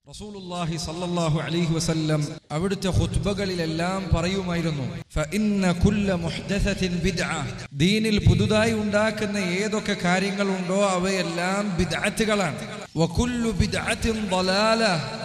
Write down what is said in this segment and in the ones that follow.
റസൂലുള്ളാഹി സല്ലല്ലാഹു അലൈഹി വസല്ലം അവിടുത്തെ ഖുത്ബകളിലെല്ലാം പറയുമായിരുന്നു ഫഇന്ന കുല്ല മുഹ്ദസത്തിൻ ബിദ്അ ദീനിൽ പുതുതായി ഉണ്ടാക്കുന്ന ഏതൊക്കെ കാര്യങ്ങളുണ്ടോ അവയെല്ലാം ബിദ്അത്തുകളാണ് വകുല്ലു ബിദ്അത്തിൻ ളലാല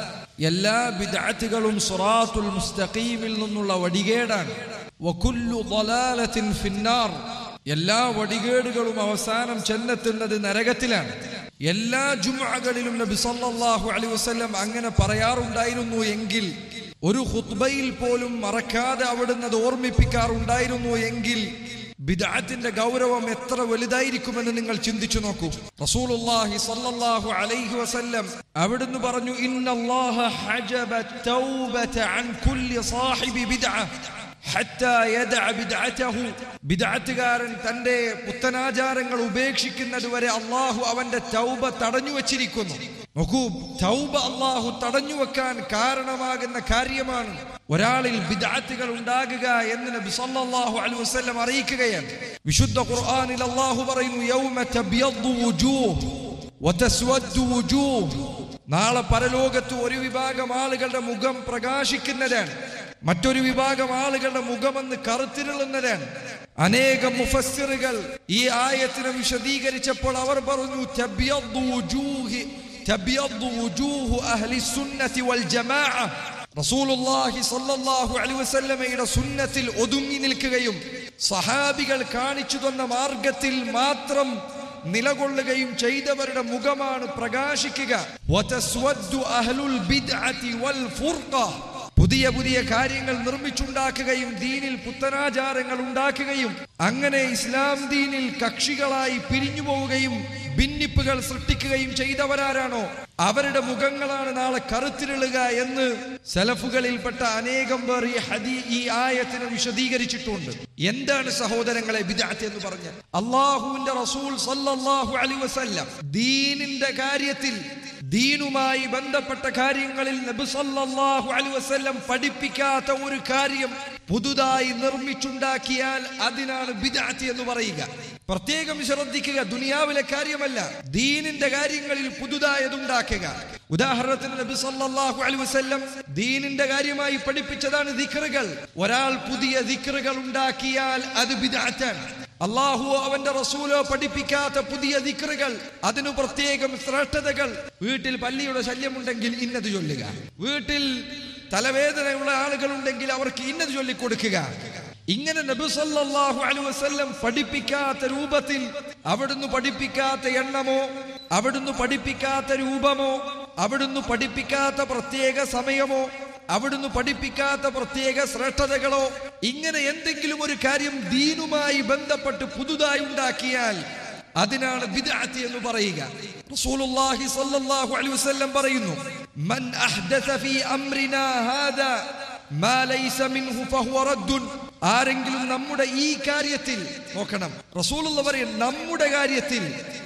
എല്ലാ ബിദ്അത്തുകളും സിറാത്തുൽ മുസ്തഖീമിൽ നിന്നുള്ള വടികേടാണ് വകുല്ലു ളലാലത്തിൻ ഫിന്നാർ എല്ലാ വടികേടുകളും അവസാനം ചെന്നെത്തുന്നത് നരകത്തിലാണ് എല്ലാ ജുമകളിലും നബി സല്ലല്ലാഹു അലൈഹി വസല്ലം അങ്ങനെ പറയാറുണ്ടായിരുന്നു എങ്കിൽ ഒരു ഖുത്ബയിൽ പോലും മറക്കാതെ അവിടുന്ന് അത് ഓർമ്മിപ്പിക്കാറുണ്ടായിരുന്നു എങ്കിൽ ബിദഅത്തിന്റെ ഗൗരവം എത്ര വലുതായിരിക്കുമെന്ന് നിങ്ങൾ ചിന്തിച്ചു നോക്കൂ റസൂലുള്ളാഹി സല്ലല്ലാഹു അലൈഹി വസല്ലം അവിടുന്ന് പറഞ്ഞു ഇന്നല്ലാഹ ഹജബ തൗബത അൻ കുല്ലി സാഹിബി ബിദ്അ ഹത്താ യദഅ ബിദ്അതഹു ബിദ്അത്തുകാരൻ തന്റെ പുത്തനാചാരങ്ങൾ ഉപേക്ഷിക്കുന്നത് വരെ അള്ളാഹു അവന്റെ തൗബ തടഞ്ഞു വച്ചിരിക്കുന്നു നോക്കൂ തൗബ അള്ളാഹു തടഞ്ഞു വെക്കാൻ കാരണമാകുന്ന കാര്യമാണ് ഒരാളിൽ ബിദ്അത്തുകൾ ഉണ്ടാകുക എന്ന് നബി സല്ലല്ലാഹു അലൈഹി വസല്ലം അറിയിക്കുകയാണ് വിശുദ്ധ ഖുർആനിൽ അള്ളാഹു പറയുന്നു യൗമ തബ്യദ്ദു വുജൂഹ് വതസ്വദ്ദു വുജൂഹ് നാളെ പരലോകത്ത് ഒരു വിഭാഗം ആളുകളുടെ മുഖം പ്രകാശിക്കുന്നതാണ് മറ്റൊരു വിഭാഗം ആളുകളുടെ മുഖമെന്ന് കറുത്തിരുളുന്നതാണ് അനേകം മുഫസ്സിറുകൾ ഈ ആയത്തിനെ വിശദീകരിച്ചപ്പോൾ അവർ പറഞ്ഞു തബ്യദ്ദു വുജൂഹി തബ്യദ്ദു വുജൂഹു അഹ്ലി സുന്നത്തി വൽ ജമാഅ റസൂലുള്ളാഹി സ്വല്ലല്ലാഹു അലൈഹി വസല്ലമയുടെ സുന്നത്തിൽ ഒതുങ്ങി നിൽക്കുകയും സഹാബികൾ കാണിച്ചു തന്ന മാർഗത്തിൽ മാത്രം നിലകൊള്ളുകയും ചെയ്തവരുടെ മുഖമാണ് പ്രകാശിക്കുക വതസ്വദ്ദു അഹ്ലുൽ ബിദ്അതി വൽ ഫുർഖ പുതിയ പുതിയ കാര്യങ്ങൾ നിർമ്മിച്ചുണ്ടാക്കുകയും ദീനിൽ പുത്തനാചാരങ്ങൾ ഉണ്ടാക്കുകയും അങ്ങനെ ഇസ്ലാം ദീനിൽ കക്ഷികളായി പിരിഞ്ഞു പോവുകയും ഭിന്നിപ്പുകൾ സൃഷ്ടിക്കുകയും ചെയ്തവരാരാണോ അവരുടെ മുഖങ്ങളാണ് നാളെ കറുത്തിരുളുക എന്ന് സലഫുകളിൽപ്പെട്ട അനേകം പേർ ഈ ഹദി ഈ ആയത്തിനെ വിശദീകരിച്ചിട്ടുണ്ട് എന്താണ് സഹോദരങ്ങളെ ബിദാത്ത് എന്ന് പറഞ്ഞാൽ അള്ളാഹുവിന്റെ റസൂൽ സല്ലല്ലാഹു അലൈഹി വസല്ലം ദീനിന്റെ കാര്യത്തിൽ ദീനുമായി ബന്ധപ്പെട്ട കാര്യങ്ങളിൽ നബി സല്ലല്ലാഹു അലൈഹി വസല്ലം പഠിപ്പിക്കാത്ത ഒരു കാര്യം പുതുതായി നിർമ്മിച്ചുണ്ടാക്കിയാൽ അതിനാണ് ബിദാത്ത് എന്ന് പറയുക പ്രത്യേകം ശ്രദ്ധിക്കുക ദുനിയാവിലെ കാര്യമല്ല ദീനിന്റെ കാര്യങ്ങളിൽ പുതുതായതുണ്ടാക്കുക ഉദാഹരണത്തിന് നബി സല്ലല്ലാഹു അലൈഹി വസല്ലം ദീനിന്റെ കാര്യമായി പഠിപ്പിച്ചതാണ് ദിക്റുകൾ ഒരാൾ പുതിയ ദിക്റുകൾ ഉണ്ടാക്കിയാൽ അത് ബിദാത്താണ് അള്ളാഹുവോ അവന്റെ റസൂലോ പഠിപ്പിക്കാത്ത പുതിയ ദിക്റുകൾ അതിനു പ്രത്യേകം ശ്രേഷ്ഠതകൾ വീട്ടിൽ പല്ലിയുടെ ശല്യമുണ്ടെങ്കിൽ ഇന്നത് ചൊല്ലുക വീട്ടിൽ തലവേദനയുള്ള ആളുകളുണ്ടെങ്കിൽ അവർക്ക് ഇന്നത് ചൊല്ലിക്കൊടുക്കുക ഇങ്ങനെ നബി സല്ലല്ലാഹു അലൈഹി വസല്ലം പഠിപ്പിക്കാത്ത രൂപത്തിൽ അവിടുന്ന് പഠിപ്പിക്കാത്ത എണ്ണമോ അവിടുന്ന് പഠിപ്പിക്കാത്ത രൂപമോ അവിടുന്ന് പഠിപ്പിക്കാത്ത പ്രത്യേക സമയമോ അവിടുന്ന് പഠിപ്പിക്കാത്ത പ്രത്യേക ശ്രേഷ്ഠതകളോ ഇങ്ങനെ എന്തെങ്കിലും ഒരു കാര്യം ദീനുമായി ബന്ധപ്പെട്ട് പുതുതായി ഉണ്ടാക്കിയാൽ അതിനാണ് ബിദ്അത്ത് എന്ന് പറയുക റസൂലുള്ളാഹി സ്വല്ലല്ലാഹു അലൈഹി വസല്ലം പറയുന്നു മൻ അഹ്ദസ ഫീ അംരിനാ ഹാദാ മാ ലൈസ മിൻഹു ഫഹുവ റദ്ദുൻ ആരെങ്കിലും നമ്മുടെ ഈ കാര്യത്തിൽ നോക്കണം റസൂലുള്ള പറയും നമ്മുടെ കാര്യത്തിൽ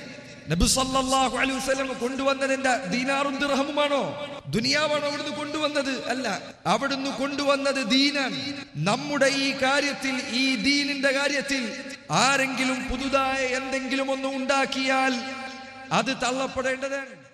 നബി സല്ലല്ലാഹു അലൈഹി വസല്ലം കൊണ്ടുവന്നതിന്റെ ദീനാറും ദിർഹമുമാണോ ദുനിയാവാണോ അവിടുന്ന് കൊണ്ടുവന്നത് അല്ല അവിടുന്ന് കൊണ്ടുവന്നത് ദീനാണ് നമ്മുടെ ഈ കാര്യത്തിൽ ഈ ദീനിന്റെ കാര്യത്തിൽ ആരെങ്കിലും പുതുതായ എന്തെങ്കിലും ഒന്ന് ഉണ്ടാക്കിയാൽ അത് തള്ളപ്പെടേണ്ടതാണ്